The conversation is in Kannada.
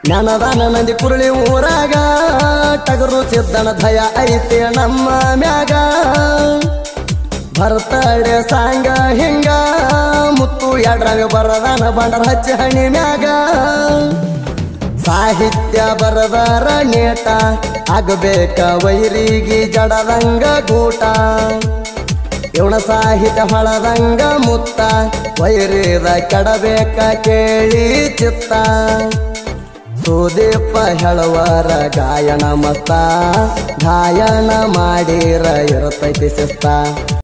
ಜ್ಞಾನದಾನ ನಂದಿ ಕುರುಳಿ ಊರಾಗ ಟಗರು ಸಿದ್ದನ ಭಯ ಐತೆ ನಮ್ಮ ಮ್ಯಾಗ ಭರತಡೆ ಸಾಂಗ ಹಿಂಗ ಮುತ್ತು ಎಡ್ರಾಗ ಬರದಾನ ಬಂಡರ ಹಚ್ಚಿ ಹಣಿ ಮ್ಯಾಗ ಸಾಹಿತ್ಯ ಬರದಾರ ನೇಟ ಆಗಬೇಕ ವೈರಿಗೆ ಜಡದಂಗ ಗೂಟ ಇವನ ಸಾಹಿತ್ಯ ಹೊಳದಂಗ ಮುತ್ತ ವೈರಿದ ಕೆಡಬೇಕ ಕೇಳಿ ಚಿತ್ತ ಸುದೀಪ ಹೇಳುವರ ಗಾಯನ ಮಸ್ತ ಗಾಯನ ಮಾಡಿರ ಇರತೈತಿ ಶಿಸ್ತ